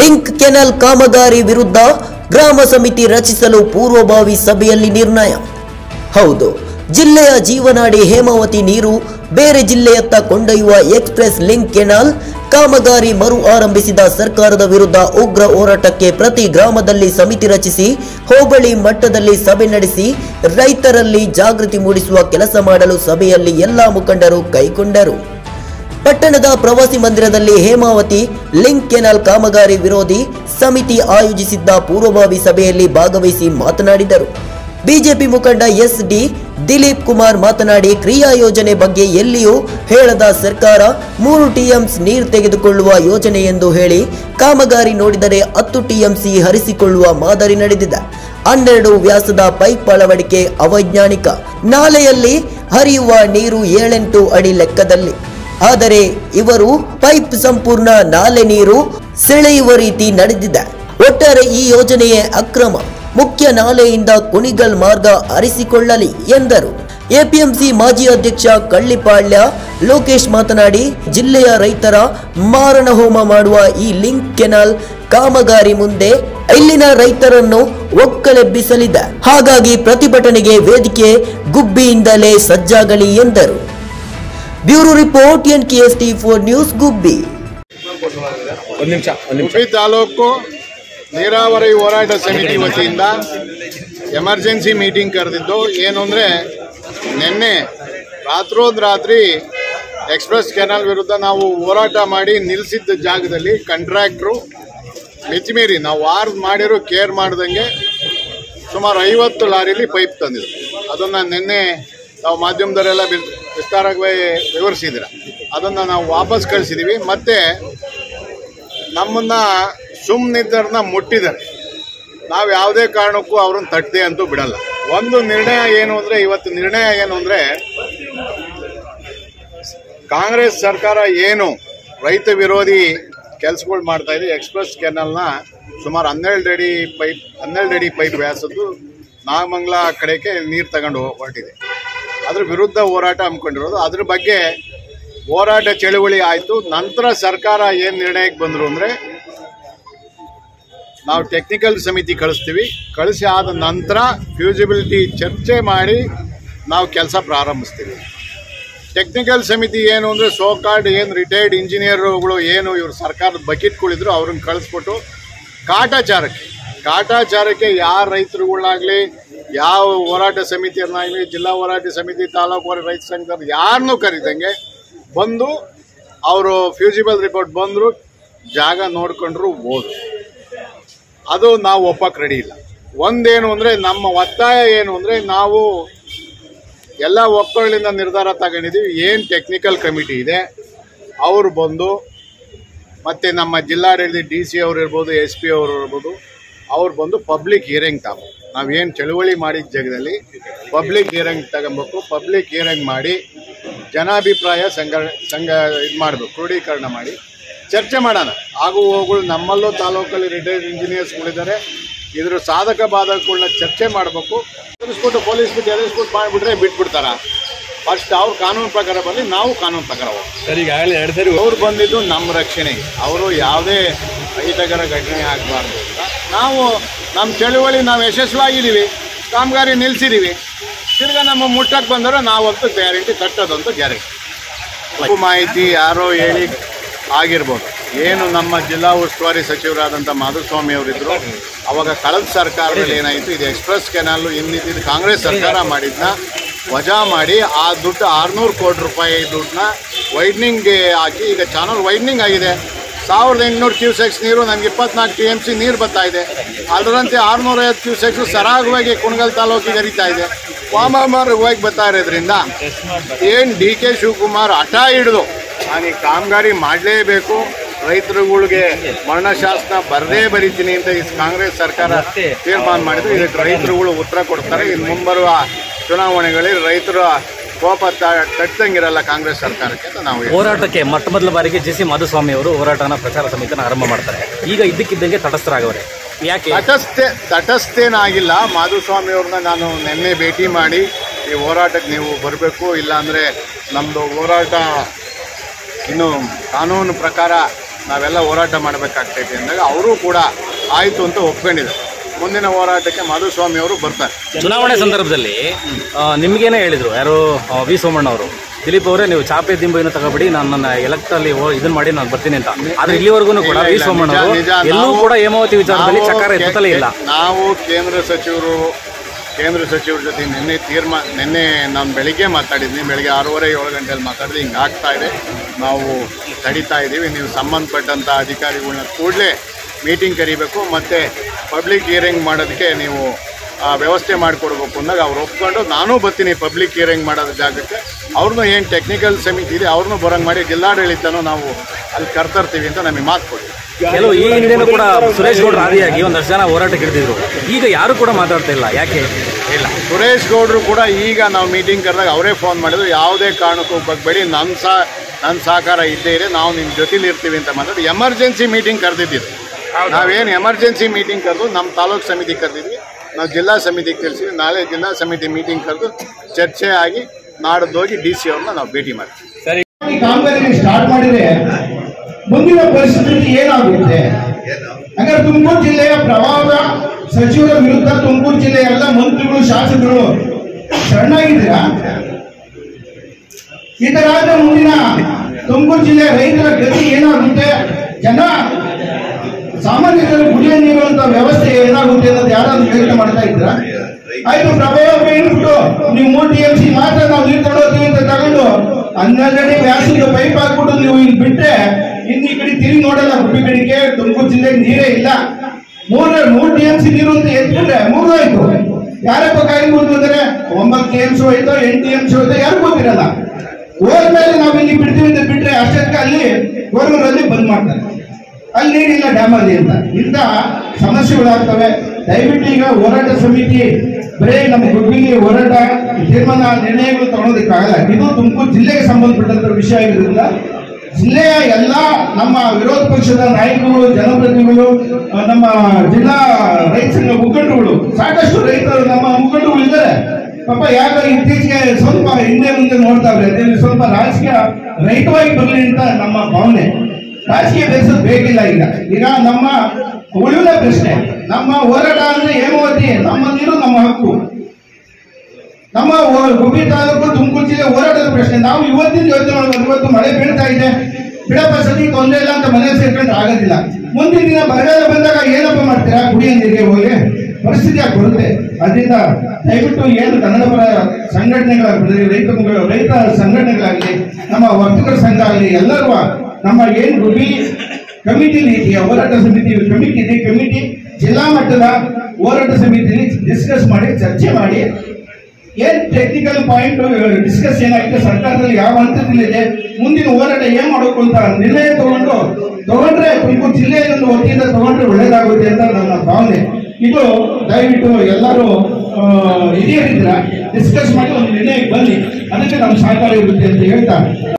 Link kennel ಕಾಮಗಾರಿ ವಿರುದ್ಧ ಗ್ರಾಮ ಸಮಿತಿ ರಚಿಸಲು ಪೂರ್ವಭಾವಿ ಸಭೆಯಲ್ಲಿ ನಿರ್ಣಯ ಹೌದು ಜಿಲ್ಲೆಯ ಜೀವನಾಡಿ ಹೇಮಾವತಿ ನೀರು ಬೇರೆ ಜಿಲ್ಲೆಯತ್ತ ಕೊಂಡೊಯ್ಯುವ ಎಕ್ಸ್ಪ್ರೆಸ್ ಲಿಂಕ್ ಕೆನಾಲ್ ಕಾಮಗಾರಿ ಮರು ಆರಂಭಿಸಿದ ಸರ್ಕಾರದ ವಿರುದ್ಧ ಉಗ್ರ ಹೋರಾಟಕ್ಕೆ ಪ್ರತಿ ಗ್ರಾಮದಲ್ಲಿ ಸಮಿತಿ ರಚಿಸಿ ಹೋಬಳಿ ಮಟ್ಟದಲ್ಲಿ ಸಭೆ ನಡೆಸಿ ರೈತರಲ್ಲಿ ಜಾಗೃತಿ ಮೂಡಿಸುವ ಕೆಲಸ ಮಾಡಲು ಸಭೆಯಲ್ಲಿ ಎಲ್ಲಾ ಮುಖಂಡರು ಕೈಗೊಂಡರು ಪಟ್ಟಣದ ಪ್ರವಾಸಿ ಮಂದಿರದಲ್ಲಿ ಹೇಮಾವತಿ ಲಿಂಕ್ ಕೆನಾಲ್ ಕಾಮಗಾರಿ ವಿರೋಧಿ ಸಮಿತಿ ಆಯೋಜಿಸಿದ್ದ ಪೂರ್ವಭಾವಿ ಸಭೆಯಲ್ಲಿ ಭಾಗವಹಿಸಿ ಮಾತನಾಡಿದರು ಬಿಜೆಪಿ ಮುಖಂಡ ಎಸ್ ಡಿ ದಿಲೀಪ್ ಕುಮಾರ್ ಮಾತನಾಡಿ ಕ್ರಿಯಾ ಯೋಜನೆ ಬಗ್ಗೆ ಎಲ್ಲಿಯೂ ಹೇಳದ ಸರ್ಕಾರ ಮೂರು ಟಿಎಂಸ್ ನೀರು ತೆಗೆದುಕೊಳ್ಳುವ ಯೋಜನೆ ಎಂದು ಹೇಳಿ ಕಾಮಗಾರಿ ನೋಡಿದರೆ ಹತ್ತು ಟಿಎಂಸಿ ಹರಿಸಿಕೊಳ್ಳುವ ಮಾದರಿ ನಡೆದಿದೆ ಹನ್ನೆರಡು ವ್ಯಾಸದ ಪೈಪ್ ಅಳವಡಿಕೆ ಅವೈಜ್ಞಾನಿಕ ನಾಲೆಯಲ್ಲಿ ಹರಿಯುವ ನೀರು ಏಳೆಂಟು ಅಡಿ ಲೆಕ್ಕದಲ್ಲಿ ಆದರೆ ಇವರು ಪೈಪ್ ಸಂಪೂರ್ಣ ನಾಲೆ ನೀರು ಸೆಳೆಯುವ ರೀತಿ ನಡೆದಿದೆ ಒಟ್ಟಾರೆ ಈ ಯೋಜನೆಯೇ ಅಕ್ರಮ ಮುಖ್ಯ ನಾಲೆಯಿಂದ ಕುಣಿಗಲ್ ಮಾರ್ಗ ಅರಿಸಿಕೊಳ್ಳಲಿ ಎಂದರು ಎಪಿಎಂಸಿ ಮಾಜಿ ಅಧ್ಯಕ್ಷ ಕಳ್ಳಿಪಾಳ್ಯ ಲೋಕೇಶ್ ಮಾತನಾಡಿ ಜಿಲ್ಲೆಯ ರೈತರ ಮಾರಣ ಹೋಮ ಮಾಡುವ ಈ ಲಿಂಕ್ ಕೆನಾಲ್ ಕಾಮಗಾರಿ ಮುಂದೆ ಇಲ್ಲಿನ ರೈತರನ್ನು ಒಕ್ಕಲೆಬ್ಬಿಸಲಿದೆ ಹಾಗಾಗಿ ಪ್ರತಿಭಟನೆಗೆ ವೇದಿಕೆ ಗುಬ್ಬಿಯಿಂದಲೇ ಸಜ್ಜಾಗಲಿ ಎಂದರು bureau report N K S T four news Gubbi ಒಂದ್ ನಿಮಿಷ ಒಂದ್ ನಿಮಿಷ ಉಡುಪಿ ತಾಲೂಕು ನೀರಾವರಿ ಹೋರಾಟ ಸಮಿತಿ ವತಿಯಿಂದ ಎಮರ್ಜೆನ್ಸಿ ಮೀಟಿಂಗ್ ಕರೆದಿದ್ದು ಏನು ಅಂದರೆ ನಿನ್ನೆ ರಾತ್ರೋದ್ ರಾತ್ರಿ ಎಕ್ಸ್ಪ್ರೆಸ್ ಕೆನಾಲ್ ವಿರುದ್ಧ ನಾವು ಹೋರಾಟ ಮಾಡಿ ನಿಲ್ಲಿಸಿದ್ದ ಜಾಗದಲ್ಲಿ ಕಾಂಟ್ರಾಕ್ಟ್ರು ಮಿತಿಮೀರಿ ನಾವು ವಾರ ಮಾಡಿರೋ ಕೇರ್ ಮಾಡ್ದಂಗೆ ಸುಮಾರು ಐವತ್ತು ಲಾರಿಲಿ ಪೈಪ್ ತಂದಿದ್ರು ಅದನ್ನು ನಿನ್ನೆ ನಾವು ಮಾಧ್ಯಮದವರೆಲ್ಲ ಬಿ- ವಿಸ್ತಾರವಾಗಿ ವಿವರಿಸಿದ್ದೀರ ಅದನ್ನು ನಾವು ವಾಪಸ್ ಕಳಿಸಿದ್ದೀವಿ ಮತ್ತು ನಮ್ಮನ್ನ ಸುಮ್ಮನಿದ್ದರನ್ನ ಮುಟ್ಟಿದ್ದಾರೆ ನಾವು ಯಾವುದೇ ಕಾರಣಕ್ಕೂ ಅವ್ರನ್ನ ತಟ್ಟದೆ ಅಂತೂ ಬಿಡಲ್ಲ ಒಂದು ನಿರ್ಣಯ ಏನು ಅಂದರೆ ಇವತ್ತು ನಿರ್ಣಯ ಏನು ಅಂದರೆ ಕಾಂಗ್ರೆಸ್ ಸರ್ಕಾರ ಏನು ರೈತ ವಿರೋಧಿ ಕೆಲಸಗಳು ಮಾಡ್ತಾ ಇದೆ ಎಕ್ಸ್ಪ್ರೆಸ್ ಕೆನಲ್ನ ಸುಮಾರು ಹನ್ನೆರಡು ಅಡಿ ಪೈಪ್ ಹನ್ನೆರಡು ಅಡಿ ಪೈಪ್ ವ್ಯಾಸದ್ದು ನಾಗಮಂಗಲ ಕಡೆಗೆ ನೀರು ತಗೊಂಡು ಹೊರಟಿದೆ ಅದ್ರ ವಿರುದ್ಧ ಹೋರಾಟ ಹಮ್ಮಿಕೊಂಡಿರೋದು ಅದ್ರ ಬಗ್ಗೆ ಹೋರಾಟ ಚಳುವಳಿ ಆಯಿತು ನಂತರ ಸರ್ಕಾರ ಏನು ನಿರ್ಣಯಕ್ಕೆ ಬಂದರು ಅಂದರೆ ನಾವು ಟೆಕ್ನಿಕಲ್ ಸಮಿತಿ ಕಳಿಸ್ತೀವಿ ಕಳಿಸಿ ಆದ ನಂತರ ಫ್ಯೂಸಿಬಿಲಿಟಿ ಚರ್ಚೆ ಮಾಡಿ ನಾವು ಕೆಲಸ ಪ್ರಾರಂಭಿಸ್ತೀವಿ ಟೆಕ್ನಿಕಲ್ ಸಮಿತಿ ಏನು ಅಂದರೆ ಸೋ ಕಾರ್ಡ್ ಏನು ರಿಟೈರ್ಡ್ ಇಂಜಿನಿಯರ್ಗಳು ಏನು ಇವರು ಸರ್ಕಾರದ ಬಕೆಟ್ಗಳಿದ್ರು ಅವ್ರನ್ನ ಕಳಿಸ್ಬಿಟ್ಟು ಕಾಟಾಚಾರಕ್ಕೆ ಕಾಟಾಚಾರಕ್ಕೆ ಯಾರ ರೈತರುಗಳಾಗಲಿ ಯಾವ ಹೋರಾಟ ಸಮಿತಿಯನ್ನಾಗಲಿ ಜಿಲ್ಲಾ ಹೋರಾಟ ಸಮಿತಿ ತಾಲೂಕು ಹೋರಾಟ ರೈತ ಸಂಘದವ್ರು ಯಾರನ್ನೂ ಕರೀದಂಗೆ ಬಂದು ಅವರು ಫ್ಯೂಸಿಬಲ್ ರಿಪೋರ್ಟ್ ಬಂದರು ಜಾಗ ನೋಡ್ಕೊಂಡ್ರು ಹೋದ್ರು ಅದು ನಾವು ಒಪ್ಪಕ್ಕೆ ರೆಡಿ ಇಲ್ಲ ಒಂದೇನು ಅಂದರೆ ನಮ್ಮ ಒತ್ತಾಯ ಏನು ಅಂದರೆ ನಾವು ಎಲ್ಲ ಒಕ್ಕಲಿಂದ ನಿರ್ಧಾರ ತಗೊಂಡಿದ್ದೀವಿ ಏನು ಟೆಕ್ನಿಕಲ್ ಕಮಿಟಿ ಇದೆ ಅವರು ಬಂದು ಮತ್ತು ನಮ್ಮ ಜಿಲ್ಲಾಡಳಿತ ಡಿ ಸಿ ಅವರು ಇರ್ಬೋದು ಎಸ್ ಪಿ ಅವರು ಇರ್ಬೋದು ಅವ್ರು ಬಂದು ಪಬ್ಲಿಕ್ ಹಿಯರಿಂಗ್ ತಗೋ ನಾವೇನು ಚಳುವಳಿ ಮಾಡಿದ ಜಾಗದಲ್ಲಿ ಪಬ್ಲಿಕ್ ಹಿಯರಿಂಗ್ ತಗೊಬೇಕು ಪಬ್ಲಿಕ್ ಹಿಯರಿಂಗ್ ಮಾಡಿ ಜನಾಭಿಪ್ರಾಯ ಸಂಘ ಸಂಘ ಇದು ಮಾಡಬೇಕು ಕ್ರೋಢೀಕರಣ ಮಾಡಿ ಚರ್ಚೆ ಮಾಡೋಣ ಆಗು ಹೋಗುಗಳು ನಮ್ಮಲ್ಲೂ ತಾಲೂಕಲ್ಲಿ ರಿಟೈರ್ಡ್ ಇಂಜಿನಿಯರ್ಸ್ಗಳಿದ್ದಾರೆ ಇದ್ರ ಸಾಧಕ ಬಾಧಕಗಳನ್ನ ಚರ್ಚೆ ಮಾಡಬೇಕು ಎದುರಿಸ್ಬಿಟ್ಟು ಪೊಲೀಸ್ ಬಿಟ್ಟು ಎದುರಿಸ್ಬಿಟ್ಟು ಮಾಡಿಬಿಟ್ರೆ ಬಿಟ್ಬಿಡ್ತಾರ ಫಸ್ಟ್ ಅವ್ರು ಕಾನೂನು ಪ್ರಕಾರ ಬಂದು ನಾವು ಕಾನೂನು ಪ್ರಕಾರ ಹೋಗ್ತೀವಿ ಸರ್ ಈಗಾಗಲೇ ಎರಡು ಸರಿ ಅವ್ರು ಬಂದಿದ್ದು ನಮ್ಮ ರಕ್ಷಣೆಗೆ ಅವರು ಯಾವುದೇ ಅಹಿತಕರ ಘಟನೆ ಆಗಬಾರ್ದು ಅಂತ ನಾವು ನಮ್ಮ ಚಳುವಳಿ ನಾವು ಯಶಸ್ವಿಯಾಗಿದ್ದೀವಿ ಕಾಮಗಾರಿ ನಿಲ್ಲಿಸಿದ್ದೀವಿ ತಿರ್ಗಾ ನಮ್ಮ ಮುಟ್ಟಕ್ಕೆ ಬಂದರೆ ನಾವಂತೂ ಗ್ಯಾರಂಟಿ ಕಟ್ಟೋದಂತೂ ಗ್ಯಾರಂಟಿ ತಪ್ಪು ಮಾಹಿತಿ ಯಾರೋ ಹೇಳಿ ಆಗಿರ್ಬೋದು ಏನು ನಮ್ಮ ಜಿಲ್ಲಾ ಉಸ್ತುವಾರಿ ಸಚಿವರಾದಂಥ ಮಾಧುಸ್ವಾಮಿ ಅವರಿದ್ರು ಅವಾಗ ಕಳೆದ ಸರ್ಕಾರದಲ್ಲಿ ಏನಾಯಿತು ಇದು ಎಕ್ಸ್ಪ್ರೆಸ್ ಕೆನಾಲ್ ಹಿಂದಿದ್ದು ಕಾಂಗ್ರೆಸ್ ಸರ್ಕಾರ ಮಾಡಿದ್ನ ವಜಾ ಮಾಡಿ ಆ ದುಡ್ಡು ಆರುನೂರು ಕೋಟಿ ರೂಪಾಯಿ ದುಡ್ಡನ್ನ ವೈಡ್ನಿಂಗ್ಗೆ ಹಾಕಿ ಈಗ ಚಾನಲ್ ವೈಡ್ನಿಂಗ್ ಆಗಿದೆ ಸಾವಿರದ ಎಂಟುನೂರು ಕ್ಯೂಸೆಕ್ಸ್ ನೀರು ನಮ್ಗೆ ಇಪ್ಪತ್ನಾಲ್ಕು ಟಿ ಎಮ್ ಸಿ ನೀರು ಬರ್ತಾ ಇದೆ ಅದರಂತೆ ಆರುನೂರೈವತ್ತು ಕ್ಯೂಸೆಕ್ಸ್ ಸರಾಗವಾಗಿ ಕುಣಗಲ್ ತಾಲೂಕಿಗೆ ಹರಿತಾ ಇದೆ ವಾಮಾಮಾರ್ಗವಾಗಿ ಬರ್ತಾ ಇರೋದ್ರಿಂದ ಏನು ಡಿ ಕೆ ಶಿವಕುಮಾರ್ ಹಠ ಹಿಡಿದು ನಾನು ಈ ಕಾಮಗಾರಿ ಮಾಡಲೇಬೇಕು ರೈತರುಗಳಿಗೆ ಮರಣಶಾಸನ ಬರದೇ ಬರೀತೀನಿ ಅಂತ ಈ ಕಾಂಗ್ರೆಸ್ ಸರ್ಕಾರ ತೀರ್ಮಾನ ಮಾಡಿದ್ರು ಇದಕ್ಕೆ ರೈತರುಗಳು ಉತ್ತರ ಕೊಡ್ತಾರೆ ಇನ್ನು ಮುಂಬರುವ ಚುನಾವಣೆಗಳಲ್ಲಿ ರೈತರ ಕೋಪ ತ- ತಟ್ಟಂಗಿರಲ್ಲ ಕಾಂಗ್ರೆಸ್ ಸರ್ಕಾರಕ್ಕೆ ಅಂತ ನಾವು ಹೇಳ್ತೀವಿ. ಹೋರಾಟಕ್ಕೆ ಮೊಟ್ಟ ಮೊದಲ ಬಾರಿಗೆ ಜೆ ಸಿ ಮಾಧುಸ್ವಾಮಿ ಅವರು ಹೋರಾಟನ ಪ್ರಚಾರ ಸಮಿತಿನ ಆರಂಭ ಮಾಡ್ತಾರೆ ಈಗ ಇದ್ದಕ್ಕಿದ್ದಂಗೆ ತಟಸ್ಥರಾಗವ್ರೆ ಯಾಕೆ ತಟಸ್ಥೆ ತಟಸ್ಥೇನಾಗಿಲ್ಲ ಮಾಧುಸ್ವಾಮಿ ಅವ್ರನ್ನ ನಾನು ನಿನ್ನೆ ಭೇಟಿ ಮಾಡಿ ಈ ಹೋರಾಟಕ್ಕೆ ನೀವು ಬರಬೇಕು ಇಲ್ಲಾಂದರೆ ನಮ್ಮದು ಹೋರಾಟ ಇನ್ನು ಕಾನೂನು ಪ್ರಕಾರ ನಾವೆಲ್ಲ ಹೋರಾಟ ಮಾಡಬೇಕಾಗ್ತೈತೆ ಅಂದಾಗ ಅವರು ಕೂಡ ಆಯಿತು ಅಂತ ಒಪ್ಕೊಂಡಿದ್ದಾರೆ ಮುಂದಿನ ಹೋರಾಟಕ್ಕೆ ಮಾಧುಸ್ವಾಮಿ ಅವರು ಬರ್ತಾರೆ ಚುನಾವಣೆ ಸಂದರ್ಭದಲ್ಲಿ ಆ, ನಿಮ್ಗೇನೆ ಹೇಳಿದ್ರು ಯಾರು ಆ, ವಿ ಸೋಮಣ್ಣ ಅವರು ದಿಲೀಪ್ ಅವರೇ ನೀವು ಚಾಪೆ ದಿಂಬು ತಗೋಬಿಡಿ ನಾನು ನನ್ನ ಎಲೆಕ್ಟ್ ಅಲ್ಲಿ ಹೋ- ಇದನ್ನ ಮಾಡಿ ನಾನು ಬರ್ತೀನಿ ಅಂತ ಆದ್ರೆ ಇಲ್ಲಿವರೆಗೂ ಕೂಡ ಇಲ್ಲ, ವಿ ಇಲ್ಲ, ಸೋಮಣ್ಣ ನಿಜ, ಅವರು ನಿಜ. ಎಲ್ಲೂ ನಾವು- ಕೂಡ ಹೇಮಾವತಿ ವಿಚಾರದಲ್ಲಿ ನಾವು ಚಕಾರ ಕೇ- ಎತ್ತಲೇ ಇಲ್ಲ ನಾವು ಕೇಂದ್ರ ಸಚಿವರು ಕೇಂದ್ರ ಸಚಿವರ ಜೊತೆ ನಿನ್ನೆ ತೀರ್ಮಾನ ನಿನ್ನೆ ನಾನು ಬೆಳಿಗ್ಗೆ ಮಾತಾಡಿದ್ದೀನಿ ಬೆಳಿಗ್ಗೆ ಆರೂವರೆ ಏಳು ಗಂಟೆಯಲ್ಲಿ ಮಾತಾಡಿದೆ ಹಿಂಗೆ ಆಗ್ತಾ ಇದೆ ನಾವು ತಡಿತಾ ಇದ್ದೀವಿ ನೀವು ಸಂಬಂಧಪಟ್ಟಂಥ ಅಧಿಕಾರಿಗಳನ್ನ ಕೂಡಲೇ ಮೀಟಿಂಗ್ ಕರಿಬೇಕು ಮತ್ತು ಪಬ್ಲಿಕ್ ಹಿಯರಿಂಗ್ ಮಾಡೋದಕ್ಕೆ ನೀವು ಆ, ವ್ಯವಸ್ಥೆ ಮಾಡಿಕೊಡ್ಬೇಕು ಅಂದಾಗ ಅವ್ರು ಒಪ್ಕೊಂಡು ನಾನೂ ಬರ್ತೀನಿ ಪಬ್ಲಿಕ್ ಹಿಯರಿಂಗ್ ಮಾಡೋದು ಜಾಗಕ್ಕೆ ಅವ್ರನ್ನೂ ಏನು ಟೆಕ್ನಿಕಲ್ ಸಮಿತಿ ಇದೆ ಅವ್ರನ್ನೂ ಬರಂಗೆ ಮಾಡಿ ಜಿಲ್ಲಾಡಳಿತನೂ ನಾವು ಅಲ್ಲಿ ಕರ್ತರ್ತೀವಿ ಅಂತ ನಮಗೆ ಮಾತು ಕೊಡಿ ಕೆಲವು ಈ ಹಿಂದೆನೂ ಕೂಡ ಸುರೇಶ್ ಗೌಡ್ರ ಆದಿಯಾಗಿ ಒಂದಷ್ಟು ಜನ ಹೋರಾಟಕ್ಕೆ ಹಿಡಿದಿದ್ರು ಈಗ ಯಾರು ಕೂಡ ಮಾತಾಡ್ತಾ ಇಲ್ಲ ಯಾಕೆ ಇಲ್ಲ ಸುರೇಶ್ ಗೌಡ್ರು ಕೂಡ ಈಗ ನಾವು ಮೀಟಿಂಗ್ ಕರೆದಾಗ ಅವರೇ ಫೋನ್ ಮಾಡಿದ್ರು ಯಾವುದೇ ಕಾರಣಕ್ಕೂ ಬಗ್ಬೇಡಿ ನನ್ನ ಸಹ ನನ್ನ ಸಹಕಾರ ಇದ್ದೇ ಇದೆ ನಾವು ನಿಮ್ಮ ಜೊತೆಲಿ ಇರ್ತೀವಿ ಅಂತ ಮಾತಾಡಿ ಎಮರ್ಜೆನ್ಸಿ ಮೀಟಿಂಗ್ ಕರೆದಿದ್ದು ನಾವೇನು ಎಮರ್ಜೆನ್ಸಿ ಮೀಟಿಂಗ್ ಕರೆದು ನಮ್ಮ ತಾಲೂಕು ಸಮಿತಿ ಕರೆದಿದ್ವಿ ನಾವು ಜಿಲ್ಲಾ ಸಮಿತಿಗೆ ತಿಳಿಸಿದ್ವಿ ನಾಳೆ ಜಿಲ್ಲಾ ಸಮಿತಿ ಮೀಟಿಂಗ್ ಕರೆದು ಚರ್ಚೆ ಆಗಿ ನಾಡ್ದು ಹೋಗಿ ಡಿ ಸಿ ಅವ್ರನ್ನ ನಾವು ಭೇಟಿ ಮಾಡ್ತೀವಿ ಈ ಕಾಮಗಾರಿ ಸ್ಟಾರ್ಟ್ ಮಾಡಿದ್ರೆ ಮುಂದಿನ ಪರಿಸ್ಥಿತಿ ಏನಾಗುತ್ತೆ ಹಾಗಾದ್ರೆ ತುಮಕೂರು ಜಿಲ್ಲೆಯ ಪ್ರಭಾವ ಸಚಿವರ ವಿರುದ್ಧ ತುಮಕೂರು ಜಿಲ್ಲೆಯ ಎಲ್ಲ ಮಂತ್ರಿಗಳು ಶಾಸಕರು ಸಣ್ಣಾಗಿದ್ದೀರಾ ಈ ತರ ಆದ್ರೆ ಮುಂದಿನ ತುಮಕೂರು ಜಿಲ್ಲೆಯ ರೈತರ ಗತಿ ಏನಾಗುತ್ತೆ ಜನ ಸಾಮಾನ್ಯ ಜನರು ಕುಡಿಯೋ ನೀರು ಅಂತ ವ್ಯವಸ್ಥೆ ಏನಾಗುತ್ತೆ ಅನ್ನೋದು ಯಾರಾದ್ರೂ ಯೋಚನೆ ಮಾಡ್ತಾ ಇದ್ದೀರಾ ಆಯ್ತು ಪ್ರಭಾವ ಹೇಳ್ಬಿಟ್ಟು ನೀವು ಮೂರು ಟಿ ಎಂ ಸಿ ಮಾತ್ರ ನಾವು ನೀರು ತಗೊಳ್ತೀವಿ ಅಂತ ತಗೊಂಡು ಹನ್ನೆರಡನೇ ವ್ಯಾಸದ ಪೈಪ್ ಹಾಕ್ಬಿಟ್ಟು ನೀವು ಇಲ್ಲಿ ಬಿಟ್ರೆ ಇನ್ನು ಈ ಕಡೆ ತಿರುಗಿ ನೋಡಲ್ಲ ಗುಬ್ಬಿ ಕಡೆಗೆ ತುಮಕೂರು ಜಿಲ್ಲೆಗೆ ನೀರೇ ಇಲ್ಲ ಮೂರ ಮೂರು ಟಿ ಎಂ ಸಿ ನೀರು ಅಂತ ಎತ್ಬಿಟ್ರೆ ಮೂರಾಯ್ತು ಯಾರಪ್ಪ ಕಾಯ್ಬೋದು ಅಂದ್ರೆ ಒಂಬತ್ತು ಟಿ ಎಂ ಸಿ ಹೋಯ್ತೋ ಎಂಟು ಟಿ ಎಂ ಸಿ ಹೋಯ್ತೋ ಯಾರು ಗೊತ್ತಿರಲ್ಲ ಹೋದ್ಮೇಲೆ ನಾವು ಇಲ್ಲಿ ಬಿಡ್ತೀವಿ ಅಂತ ಬಿಟ್ರೆ ಅಷ್ಟೊತ್ತಿಗೆ ಅಲ್ಲಿ ಗೋರ್ಗರಲ್ಲಿ ಬಂದ್ ಮಾಡ್ತಾರೆ ಅಲ್ಲಿ ನೀರಿಲ್ಲ ಡ್ಯಾಮ್ ಅಲ್ಲಿ ಅಂತ ಇಂಥ ಸಮಸ್ಯೆಗಳಾಗ್ತವೆ ದಯವಿಟ್ಟು ಈಗ ಹೋರಾಟ ಸಮಿತಿ ಬರೀ ನಮ್ಮ ಗುಬ್ಬಿಗೆ ಹೋರಾಟ ತೀರ್ಮಾನ ನಿರ್ಣಯಗಳು ತಗೊಳೋದಕ್ಕಾಗಲ್ಲ ಇದು ತುಮಕೂರು ಜಿಲ್ಲೆಗೆ ಸಂಬಂಧಪಟ್ಟಂತ ವಿಷಯ ಆಗಿರೋದ್ರಿಂದ ಜಿಲ್ಲೆಯ ಎಲ್ಲ ನಮ್ಮ ವಿರೋಧ ಪಕ್ಷದ ನಾಯಕರು ಜನಪ್ರತಿನಿಧಿಗಳು ಆ, ನಮ್ಮ ಜಿಲ್ಲಾ ರೈತ ಸಂಘ ಮುಖಂಡರುಗಳು ಸಾಕಷ್ಟು ರೈತರು ನಮ್ಮ ಮುಖಂಡರುಗಳು ಇದ್ದಾರೆ ಪಾಪ ಯಾಕೋ ಇತ್ತೀಚೆಗೆ ಸ್ವಲ್ಪ ಹಿಂದೆ ಮುಂದೆ ನೋಡ್ತಾವ್ರೆ ಅದ್ರಲ್ಲಿ ಸ್ವಲ್ಪ ರಾಜಕೀಯ ರೈತವಾಗಿ ಬರಲಿ ಅಂತ ನಮ್ಮ ಭಾವನೆ ರಾಜಕೀಯ ಬೆಳೆಸೋದು ಬೇಕಿಲ್ಲ ಈಗ ಈಗ ನಮ್ಮ ಉಳಿದ ಪ್ರಶ್ನೆ ನಮ್ಮ ಹೋರಾಟ ಅಂದ್ರೆ ಹೇಮಾವತಿ ನಮ್ಮ ನೀರು ನಮ್ಮ ಹಕ್ಕು ನಮ್ಮ ಹೋ- ಗುಬ್ಬಿ ತಾಲೂಕು ತುಮಕೂರು ಜಿಲ್ಲೆ ಹೋರಾಟದ ಪ್ರಶ್ನೆ ನಾವು ಇವತ್ತಿನ ಯೋಚನೆ ಮಾಡ್ಬೋದು ಇವತ್ತು ಮಳೆ ಬೀಳ್ತಾ ಇದೆ ಬಿಡಪ್ಪ ಸತಿ ತೊಂದರೆ ಇಲ್ಲ ಅಂತ ಮನೆ ಸೇರ್ಕೊಂಡ್ರೆ ಆಗೋದಿಲ್ಲ ಮುಂದಿನ ದಿನ ಬರಗಾಲ ಬಂದಾಗ ಏನಪ್ಪ ಮಾಡ್ತೀರಾ ಕುಡಿಯೋ ನೀರಿಗೆ ಹೋಗಿ ಪರಿಸ್ಥಿತಿ ಆಗಿ ಬರುತ್ತೆ ಅದರಿಂದ ದಯವಿಟ್ಟು ಏನು ಕನ್ನಡ ಪರ ಸಂಘಟನೆಗಳಾಗಲಿ ರೈತ ಮುಖ- ರೈತ ಸಂಘಟನೆಗಳಾಗಲಿ ನಮ್ಮ ವರ್ತಕರ ಸಂಘ ಆಗಲಿ ಎಲ್ಲರೂ ನಮ್ಮ ಏನು ಗುಬ್ಬಿ ಕಮಿಟಿ ಇದೆಯಾ ಹೋರಾಟ ಸಮಿತಿ ಕಮಿಟಿ ಇದೆ ಕಮಿಟಿ ಜಿಲ್ಲಾ ಮಟ್ಟದ ಹೋರಾಟ ಸಮಿತಿಲಿ ಡಿಸ್ಕಸ್ ಮಾಡಿ ಚರ್ಚೆ ಮಾಡಿ ಏನ್ ಟೆಕ್ನಿಕಲ್ ಪಾಯಿಂಟ್ ಡಿಸ್ಕಸ್ ಏನಾಗಿದೆ ಸರ್ಕಾರದಲ್ಲಿ ಯಾವ ಹಂತದಲ್ಲಿದೆ ಮುಂದಿನ ಹೋರಾಟ ಏನ್ ಮಾಡಬೇಕು ಅಂತ ನಿರ್ಣಯ ತಗೊಂಡು ತಗೊಂಡ್ರೆ ತುಮಕೂರು ಜಿಲ್ಲೆಯನ್ನು ವತಿಯಿಂದ ತಗೊಂಡ್ರೆ ಒಳ್ಳೇದಾಗುತ್ತೆ ಅಂತ ನನ್ನ ಭಾವನೆ ಇದು ದಯವಿಟ್ಟು ಎಲ್ಲರೂ ಆ, ಹಿರಿಯರಿದ್ರ ಡಿಸ್ಕಸ್ ಮಾಡಿ ಒಂದು ನಿರ್ಣಯಕ್ಕೆ ಬನ್ನಿ ಅದಕ್ಕೆ ನಮ್ಮ ಸಹಕಾರ ಇರುತ್ತೆ ಅಂತ ಹೇಳ್ತಾ